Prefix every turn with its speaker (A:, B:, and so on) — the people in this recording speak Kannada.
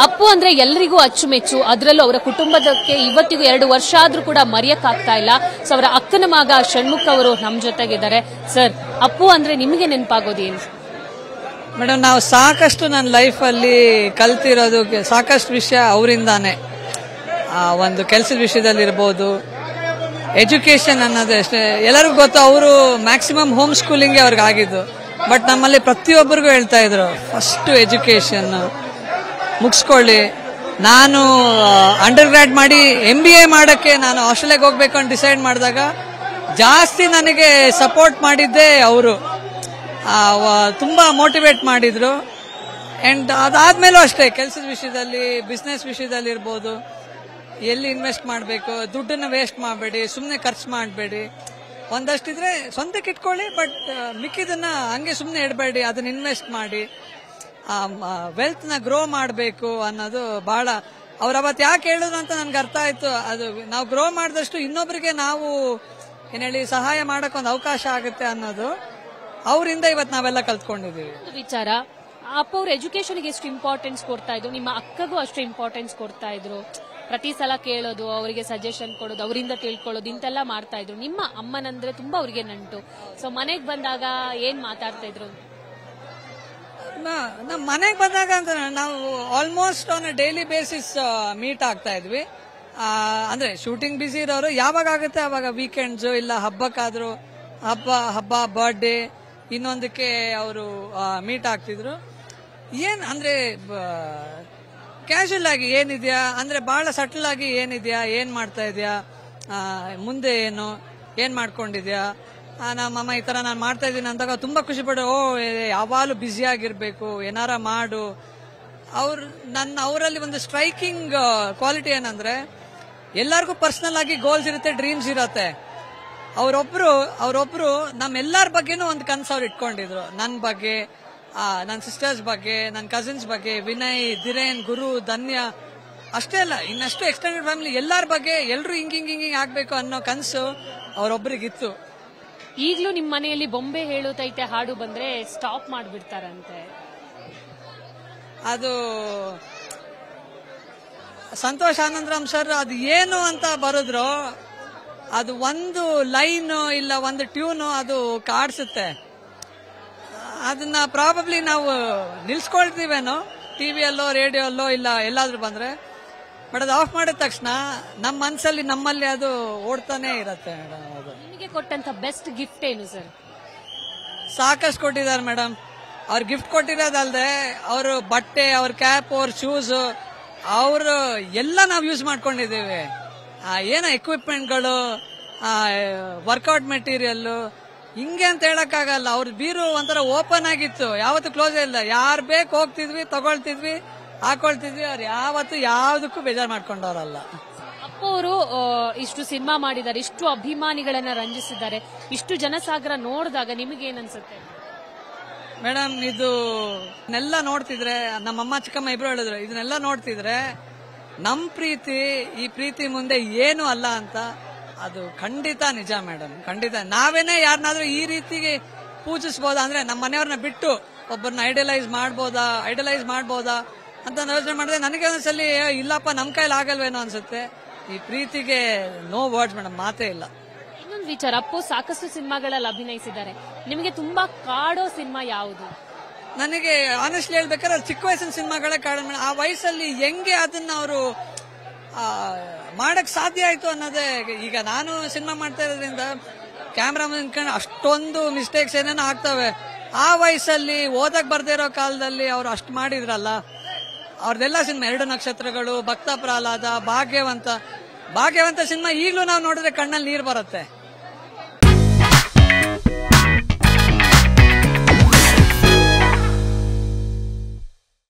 A: ಅಪ್ಪು ಅಂದ್ರೆ ಎಲ್ರಿಗೂ ಅಚ್ಚುಮೆಚ್ಚು ಅದರಲ್ಲೂ ಅವರ ಕುಟುಂಬದಕ್ಕೆ ಇವತ್ತಿಗೂ ಎರಡು ವರ್ಷ ಆದ್ರೂ ಕೂಡ ಮರೆಯಕ್ಕಾಗ್ತಾ ಇಲ್ಲ ಸೊ ಅವರ ಅಕ್ಕನ ಮಗ ಷಣ್ಮುಖ್ ಅವರು ನಮ್ ಜೊತೆಗಿದ್ದಾರೆ ಸರ್ ಅಪ್ಪು ಅಂದ್ರೆ ನಿಮಗೆ ನೆನಪಾಗೋದೇನು
B: ಮೇಡಮ್ ನಾವು ಸಾಕಷ್ಟು ನನ್ನ ಲೈಫಲ್ಲಿ ಕಲ್ತಿರೋದು ಕೆ- ಸಾಕಷ್ಟು ವಿಷಯ ಅವರಿಂದಾನೆ ಒಂದು ಕೆಲಸದ ವಿಷಯದಲ್ಲಿ ಇರ್ಬೋದು ಎಜುಕೇಶನ್ ಅನ್ನೋದು ಅಷ್ಟೇ ಎಲ್ಲರಿಗೂ ಗೊತ್ತು ಅವರು ಮ್ಯಾಕ್ಸಿಮಮ್ ಹೋಮ್ ಸ್ಕೂಲಿಂಗ್ ಅವ್ರಿಗೆ ಆಗಿದ್ದು ಬಟ್ ನಮ್ಮಲ್ಲಿ ಪ್ರತಿಯೊಬ್ಬರಿಗೂ ಹೇಳ್ತಾ ಇದ್ರು ಫಸ್ಟ್ ಎಜುಕೇಶನ್ ಮುಗಿಸ್ಕೊಳ್ಳಿ ನಾನು ಅಂಡರ್ ಗ್ರಾಡ್ ಮಾಡಿ ಎಂ ಬಿ ಎ ಮಾಡೋಕ್ಕೆ ನಾನು ಆಸ್ಟ್ರೇಲಿಯಾಗೆ ಹೋಗ್ಬೇಕು ಅಂತ ಡಿಸೈಡ್ ಮಾಡಿದಾಗ ಜಾಸ್ತಿ ನನಗೆ ಸಪೋರ್ಟ್ ಮಾಡಿದ್ದೇ ಅವರು ತುಂಬಾ ಮೋಟಿವೇಟ್ ಮಾಡಿದ್ರು ಅಂಡ್ ಅದಾದ್ಮೇಲೂ ಅಷ್ಟೇ ಕೆಲಸದ ವಿಷಯದಲ್ಲಿ ಬಿಸ್ನೆಸ್ ವಿಷಯದಲ್ಲಿ ಇರ್ಬೋದು ಎಲ್ಲಿ ಇನ್ವೆಸ್ಟ್ ಮಾಡಬೇಕು ದುಡ್ಡನ್ನ ವೇಸ್ಟ್ ಮಾಡಬೇಡಿ ಸುಮ್ಮನೆ ಖರ್ಚು ಮಾಡಬೇಡಿ ಒಂದಷ್ಟಿದ್ರೆ ಸ್ವಂತಕ್ಕೆ ಇಟ್ಕೊಳ್ಳಿ ಬಟ್ ಮಿಕ್ಕಿದನ್ನ ಹಂಗೆ ಸುಮ್ಮನೆ ಇಡಬೇಡಿ ಅದನ್ನ ಇನ್ವೆಸ್ಟ್ ಮಾಡಿ ವೆಲ್ತ್ ನ ಗ್ರೋ ಮಾಡಬೇಕು ಅನ್ನೋದು ಬಹಳ ಅವ್ರ ಅವತ್ತು ಯಾಕೆ ಹೇಳಿದ್ರು ಅಂತ ನನ್ಗೆ ಅರ್ಥ ಆಯ್ತು ಅದು ನಾವು ಗ್ರೋ ಮಾಡಿದಷ್ಟು ಇನ್ನೊಬ್ಬರಿಗೆ ನಾವು ಏನ್ ಹೇಳಿ ಸಹಾಯ ಮಾಡಕ್ ಒಂದು ಅವಕಾಶ ಆಗುತ್ತೆ ಅನ್ನೋದು ಅವರಿಂದ ಇವತ್ತು ನಾವೆಲ್ಲ ಕಲ್ತ್ಕೊಂಡಿದೀವಿ
A: ಒಂದು ವಿಚಾರ ಅಪ್ಪ ಅವ್ರ ಎಜುಕೇಶನ್ಗೆ ಎಷ್ಟು ಇಂಪಾರ್ಟೆನ್ಸ್ ಕೊಡ್ತಾ ಇದ್ರು ನಿಮ್ಮ ಅಕ್ಕಗೂ ಅಷ್ಟು ಇಂಪಾರ್ಟೆನ್ಸ್ ಕೊಡ್ತಾ ಇದ್ರು ಪ್ರತಿ ಸಲ ಕೇಳೋದು ಅವರಿಗೆ ಸಜೆಷನ್ ಕೊಡೋದು ಅವರಿಂದ ತಿಳ್ಕೊಳ್ಳೋದು ಇಂತೆಲ್ಲ ಮಾಡ್ತಾ ಇದ್ರು ನಿಮ್ಮ ಅಮ್ಮನಂದ್ರೆ ತುಂಬಾ ಅವ್ರಿಗೆ ನಂಟು ಸೊ ಮನೆಗ್ ಬಂದಾಗ ಏನ್ ಮಾತಾಡ್ತಾ ಇದ್ರು
B: ನಮ್ಮ ಮನೆಗೆ ಬಂದಾಗ ಅಂತ ನಾವು almost on daily basis meet ಆಗ್ತಾ ಇದ್ವಿ ಆ, ಅಂದ್ರೆ ಶೂಟಿಂಗ್ ಬಿಸಿ ಇರೋರು ಯಾವಾಗ ಆಗುತ್ತೆ ಅವಾಗ ವೀಕೆಂಡ್ಸ್ ಇಲ್ಲ ಹಬ್ಬಕ್ಕಾದ್ರು ಹಬ್ಬ ಹಬ್ಬ ಬರ್ಡೇ ಇನ್ನೊಂದಕ್ಕೆ ಅವರು ಮೀಟ್ ಆಗ್ತಿದ್ರು ಏನ್ ಅಂದ್ರೆ ಕ್ಯಾಶುಯಲ್ ಆಗಿ ಏನಿದ್ಯಾ ಅಂದ್ರೆ ಬಹಳ ಸಟಲ್ ಆಗಿ ಏನಿದ್ಯಾ ಏನ್ ಮಾಡ್ತಾ ಇದೆಯಾ ಮುಂದೆ ಏನು ಏನ್ ಮಾಡ್ಕೊಂಡಿದ್ಯಾ ಆ, ನಮ್ಮಮ್ಮ ಈ ತರ ನಾನು ಮಾಡ್ತಾ ಇದ್ದೀನಿ ಅಂದಾಗ ತುಂಬಾ ಖುಷಿ ಪಡೋ ಓ ಯಾವಾಗಲೂ ಬ್ಯುಸಿ ಆಗಿರ್ಬೇಕು ಏನಾರ ಮಾಡು ಅವ್ರ ನನ್ನ ಅವರಲ್ಲಿ ಒಂದು ಸ್ಟ್ರೈಕಿಂಗ್ ಕ್ವಾಲಿಟಿ ಏನಂದ್ರೆ ಎಲ್ಲರಿಗೂ ಪರ್ಸನಲ್ ಆಗಿ ಗೋಲ್ಸ್ ಇರುತ್ತೆ ಡ್ರೀಮ್ಸ್ ಇರತ್ತೆ ಅವರೊಬ್ರು ಅವರೊಬ್ರು ನಮ್ಮೆಲ್ಲರ ಬಗ್ಗೆನೂ ಒಂದು ಕನ್ಸು ಅವ್ರು ಇಟ್ಕೊಂಡಿದ್ರು ನನ್ನ ಬಗ್ಗೆ ಆ, ನನ್ನ ಸಿಸ್ಟರ್ಸ್ ಬಗ್ಗೆ ನನ್ನ ಕಸಿನ್ಸ್ ಬಗ್ಗೆ ವಿನಯ್ ಧಿರೇನ್ ಗುರು ಧನ್ಯ ಅಷ್ಟೇ ಅಲ್ಲ ಇನ್ನಷ್ಟು ಎಕ್ಸ್ಟೆಂಡೆಡ್ ಫ್ಯಾಮಿಲಿ ಎಲ್ಲರ ಬಗ್ಗೆ ಎಲ್ಲರೂ ಹಿಂಗ್ ಹಿಂಗ್ ಹಿಂಗ್ ಹಿಂಗ್ ಆಗ್ಬೇಕು ಅನ್ನೋ ಕನಸು ಅವರೊಬ್ಬರಿಗಿತ್ತು
A: ಈಗ್ಲೂ ನಿಮ್ ಮನೆಯಲ್ಲಿ ಬೊಂಬೆ ಹೇಳುತ್ತೈತೆ ಹಾಡು ಬಂದ್ರೆ ಸ್ಟಾಪ್ ಮಾಡ್ಬಿಡ್ತಾರಂತೆ
B: ಅದು ಸಂತೋಷ್ ಆನಂದರಾಮ್ ಸರ್ ಅದು ಏನು ಅಂತ ಬರೆದ್ರು ಅದು ಒಂದು ಲೈನ್ ಇಲ್ಲ ಒಂದು ಟ್ಯೂನು ಅದು ಕಾಡ್ಸುತ್ತೆ ಅದನ್ನ ಪ್ರಾಬಬ್ಲಿ ನಾವು ನಿಲ್ಸ್ಕೊಳ್ತೀವೇನೋ ಟಿವಿಯಲ್ಲೋ ರೇಡಿಯೋಲ್ಲೋ ಇಲ್ಲ ಎಲ್ಲಾದ್ರೂ ಬಂದ್ರೆ ಬಟ್ ಅದು ಆಫ್ ಮಾಡಿದ ತಕ್ಷಣ ನಮ್ಮ ಮನಸ್ಸಲ್ಲಿ ನಮ್ಮಲ್ಲಿ ಅದು ಓಡ್ತಾನೆ ಇರತ್ತೆ ಮೇಡಮ್ ಅದು
A: ನಿಮಗೆ ಕೊಟ್ಟಂತ ಬೆಸ್ಟ್ ಗಿಫ್ಟ್ ಏನು ಸರ್
B: ಸಾಕಷ್ಟು ಕೊಟ್ಟಿದ್ದಾರೆ ಮೇಡಮ್ ಅವ್ರು ಗಿಫ್ಟ್ ಕೊಟ್ಟಿರೋದಲ್ದೆ ಅವರು ಬಟ್ಟೆ ಅವ್ರ ಕ್ಯಾಪ್ ಅವ್ರ ಶೂಸ್ ಅವರು ಎಲ್ಲ ನಾವು ಯೂಸ್ ಮಾಡ್ಕೊಂಡಿದ್ದೀವಿ ಆ, ಏನೋ ಎಕ್ವಿಪ್ಮೆಂಟ್ಗಳು ವರ್ಕೌಟ್ ಮೆಟೀರಿಯಲ್ ಹಿಂಗೆ ಅಂತ ಹೇಳಕ್ಕಾಗಲ್ಲ ಅವ್ರ ಬೀರು ಒಂಥರ ಓಪನ್ ಆಗಿತ್ತು ಯಾವತ್ತು ಕ್ಲೋಸ್ ಇಲ್ಲ ಯಾರು ಬೇಕು ಹೋಗ್ತಿದ್ವಿ ತಗೊಳ್ತಿದ್ವಿ ಹಾಕೊಳ್ತಿದ್ವಿ ಅವ್ರು ಯಾವತ್ತು ಯಾವ್ದಕ್ಕೂ ಬೇಜಾರು ಮಾಡ್ಕೊಂಡವ್ರಲ್ಲ
A: ಅಪ್ಪು ಅವರು ಇಷ್ಟು ಸಿನಿಮಾ ಮಾಡಿದ್ದಾರೆ ಇಷ್ಟು ಅಭಿಮಾನಿಗಳನ್ನ ರಂಜಿಸಿದ್ದಾರೆ ಇಷ್ಟು ಜನಸಾಗರ ನೋಡಿದಾಗ ನಿಮಗೆ ಅನ್ಸುತ್ತೆ
B: ಮೇಡಮ್ ಇದು ಇದನ್ನೆಲ್ಲ ನೋಡ್ತಿದ್ರೆ ನಮ್ಮಮ್ಮ ಚಿಕ್ಕಮ್ಮ ಇಬ್ರು ಹೇಳಿದ್ರು ಇದನ್ನೆಲ್ಲ ನೋಡ್ತಿದ್ರೆ ನಮ್ ಪ್ರೀತಿ ಈ ಪ್ರೀತಿ ಮುಂದೆ ಏನು ಅಲ್ಲ ಅಂತ ಅದು ಖಂಡಿತ ನಿಜ ಮೇಡಮ್ ಖಂಡಿತ ನಾವೇನೇ ಯಾರನ್ನಾದ್ರೂ ಈ ರೀತಿಗೆ ಪೂಜಿಸ್ಬೋದಾ ಅಂದ್ರೆ ನಮ್ಮ ಮನೆಯವ್ರನ್ನ ಬಿಟ್ಟು ಒಬ್ಬರನ್ನ ಐಡಲೈಸ್ ಮಾಡ್ಬೋದಾ ಐಡಲೈಸ್ ಮಾಡ್ಬೋದಾ ಅಂತ ಯೋಚನೆ ಮಾಡಿದ್ರೆ ನನಗೆ ಒಂದ್ಸಲಿ ಏ, ಇಲ್ಲಪ್ಪ ನಮ್ ಕೈಲಿ ಆಗಲ್ವೇನೋ ಅನ್ಸುತ್ತೆ ಈ ಪ್ರೀತಿಗೆ ನೋ ವರ್ಡ್ಸ್ ಮೇಡಮ್ ಮಾತೇ ಇಲ್ಲ
A: ಇನ್ನೊಂದು ವಿಚಾರ ಅಪ್ಪು ಸಾಕಷ್ಟು ಸಿನಿಮಾಗಳಲ್ಲಿ ಅಭಿನಯಿಸಿದ್ದಾರೆ ನಿಮಗೆ ತುಂಬಾ ಕಾಡೋ ಸಿನಿಮಾ ಯಾವುದು
B: ನನಗೆ ಆನೆಸ್ಟ್ಲಿ ಹೇಳ್ಬೇಕಾದ್ರೆ ಅದು ಚಿಕ್ಕ ವಯಸ್ಸಿನ ಸಿನಿಮಾಗಳೇ ಕಾರಣ ಆ ವಯಸ್ಸಲ್ಲಿ ಹೆಂಗೆ ಅದನ್ನ ಅವರು ಮಾಡಕ್ ಸಾಧ್ಯ ಆಯ್ತು ಅನ್ನೋದೇ ಈಗ ನಾನು ಸಿನಿಮಾ ಮಾಡ್ತಾ ಇರೋದ್ರಿಂದ ಕ್ಯಾಮ್ರಾ ನಿಂತ್ಕೊಂಡು ಅಷ್ಟೊಂದು ಮಿಸ್ಟೇಕ್ಸ್ ಏನೇನೋ ಆಗ್ತವೆ ಆ ವಯಸ್ಸಲ್ಲಿ ಓದಕ್ ಬರ್ದೇ ಇರೋ ಕಾಲದಲ್ಲಿ ಅವ್ರು ಅಷ್ಟು ಮಾಡಿದ್ರಲ್ಲ ಅವ್ರದ್ದೆಲ್ಲ ಸಿನಿಮಾ ಎರಡು ನಕ್ಷತ್ರಗಳು ಭಕ್ತ ಪ್ರಹ್ಲಾದ ಭಾಗ್ಯವಂತ ಭಾಗ್ಯವಂತ ಸಿನಿಮಾ ಈಗಲೂ ನಾವು ನೋಡಿದ್ರೆ ಕಣ್ಣಲ್ಲಿ ನೀರು ಬರುತ್ತೆ